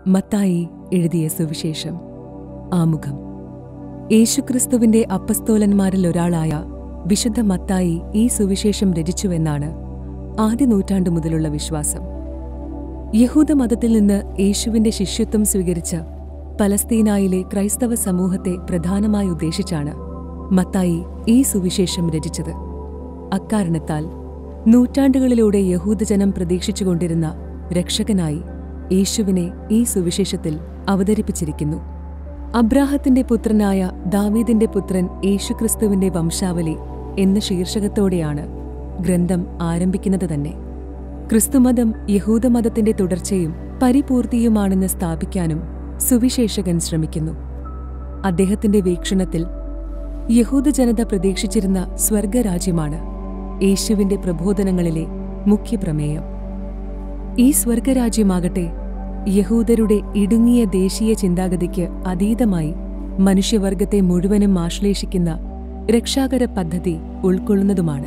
മത്തായി എഴുതിയ സുവിശേഷം ആമുഖം യേശുക്രിസ്തുവിന്റെ അപ്പസ്തോലന്മാരിൽ ഒരാളായ വിശുദ്ധ മത്തായി ഈ സുവിശേഷം രചിച്ചുവെന്നാണ് ആദ്യ നൂറ്റാണ്ടു മുതലുള്ള വിശ്വാസം യഹൂദ മതത്തിൽ നിന്ന് യേശുവിന്റെ ശിഷ്യത്വം സ്വീകരിച്ച പലസ്തീനായിലെ ക്രൈസ്തവ സമൂഹത്തെ പ്രധാനമായി ഉദ്ദേശിച്ചാണ് മത്തായി ഈ സുവിശേഷം രചിച്ചത് അക്കാരണത്താൽ നൂറ്റാണ്ടുകളിലൂടെ യഹൂദജനം പ്രതീക്ഷിച്ചുകൊണ്ടിരുന്ന രക്ഷകനായി യേശുവിനെ ഈ സുവിശേഷത്തിൽ അവതരിപ്പിച്ചിരിക്കുന്നു അബ്രാഹത്തിന്റെ പുത്രനായ ദാവീദിന്റെ പുത്രൻ യേശുക്രിസ്തുവിന്റെ വംശാവലി എന്ന ശീർഷകത്തോടെയാണ് ഗ്രന്ഥം ആരംഭിക്കുന്നത് തന്നെ ക്രിസ്തുമതം യഹൂദമതത്തിന്റെ തുടർച്ചയും പരിപൂർത്തിയുമാണെന്ന് സ്ഥാപിക്കാനും സുവിശേഷകൻ ശ്രമിക്കുന്നു അദ്ദേഹത്തിന്റെ വീക്ഷണത്തിൽ യഹൂദ ജനത പ്രതീക്ഷിച്ചിരുന്ന സ്വർഗരാജ്യമാണ് യേശുവിന്റെ പ്രബോധനങ്ങളിലെ മുഖ്യപ്രമേയം ഈ സ്വർഗരാജ്യമാകട്ടെ യഹൂദരുടെ ഇടുങ്ങിയ ദേശീയ ചിന്താഗതിക്ക് അതീതമായി മനുഷ്യവർഗത്തെ മുഴുവനും ആശ്ലേഷിക്കുന്ന രക്ഷാകര പദ്ധതി ഉൾക്കൊള്ളുന്നതുമാണ്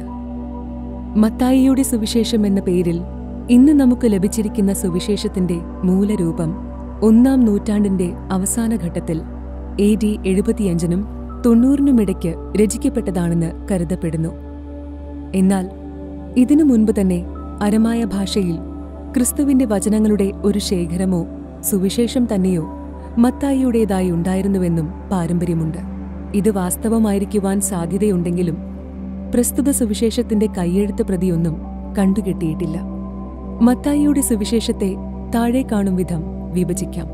മത്തായിയുടെ സുവിശേഷം എന്ന പേരിൽ ഇന്ന് നമുക്ക് ലഭിച്ചിരിക്കുന്ന സുവിശേഷത്തിന്റെ മൂലരൂപം ഒന്നാം നൂറ്റാണ്ടിന്റെ അവസാന ഘട്ടത്തിൽ എ ഡി എഴുപത്തിയഞ്ചിനും തൊണ്ണൂറിനുമിടയ്ക്ക് രചിക്കപ്പെട്ടതാണെന്ന് കരുതപ്പെടുന്നു എന്നാൽ ഇതിനു മുൻപ് തന്നെ അരമായ ഭാഷയിൽ ക്രിസ്തുവിന്റെ വചനങ്ങളുടെ ഒരു ശേഖരമോ സുവിശേഷം തന്നെയോ മത്തായിയുടേതായി ഉണ്ടായിരുന്നുവെന്നും പാരമ്പര്യമുണ്ട് ഇത് വാസ്തവമായിരിക്കുവാൻ സാധ്യതയുണ്ടെങ്കിലും പ്രസ്തുത സുവിശേഷത്തിന്റെ കൈയെഴുത്ത് പ്രതിയൊന്നും കണ്ടുകിട്ടിയിട്ടില്ല മത്തായിയുടെ സുവിശേഷത്തെ താഴെ കാണും വിധം വിഭജിക്കാം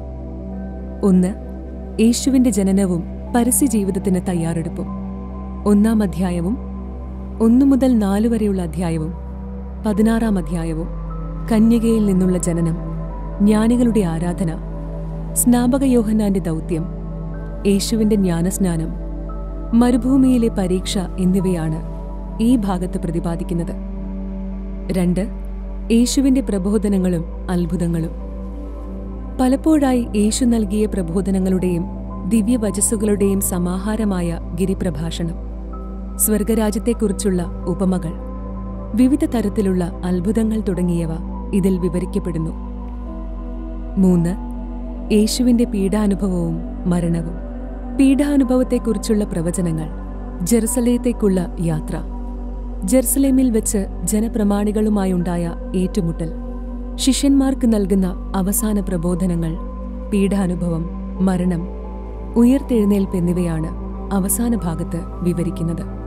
ഒന്ന് യേശുവിന്റെ ജനനവും പരസ്യജീവിതത്തിന് തയ്യാറെടുപ്പും ഒന്നാം അധ്യായവും ഒന്നു മുതൽ നാലു വരെയുള്ള അധ്യായവും പതിനാറാം അധ്യായവും കന്യകയിൽ നിന്നുള്ള ജനനം ജ്ഞാനികളുടെ ആരാധന സ്നാപക യോഹന്നാന്റെ ദൗത്യം യേശുവിന്റെ ജ്ഞാനസ്നാനം മരുഭൂമിയിലെ പരീക്ഷ എന്നിവയാണ് ഈ ഭാഗത്ത് പ്രതിപാദിക്കുന്നത് രണ്ട് യേശുവിന്റെ പ്രബോധനങ്ങളും അത്ഭുതങ്ങളും പലപ്പോഴായി യേശു നൽകിയ പ്രബോധനങ്ങളുടെയും ദിവ്യവചസ്സുകളുടെയും സമാഹാരമായ ഗിരിപ്രഭാഷണം സ്വർഗരാജ്യത്തെക്കുറിച്ചുള്ള ഉപമകൾ വിവിധ തരത്തിലുള്ള അത്ഭുതങ്ങൾ തുടങ്ങിയവ ഇതിൽ വിവരിക്കപ്പെടുന്നു മൂന്ന് യേശുവിന്റെ പീഡാനുഭവവും മരണവും പീഡാനുഭവത്തെക്കുറിച്ചുള്ള പ്രവചനങ്ങൾ ജെറുസലേത്തേക്കുള്ള യാത്ര ജെറുസലേമിൽ വെച്ച് ജനപ്രമാണികളുമായുണ്ടായ ഏറ്റുമുട്ടൽ ശിഷ്യന്മാർക്ക് നൽകുന്ന അവസാന പ്രബോധനങ്ങൾ പീഡാനുഭവം മരണം ഉയർത്തെഴുന്നേൽപ്പ് എന്നിവയാണ് അവസാന ഭാഗത്ത് വിവരിക്കുന്നത്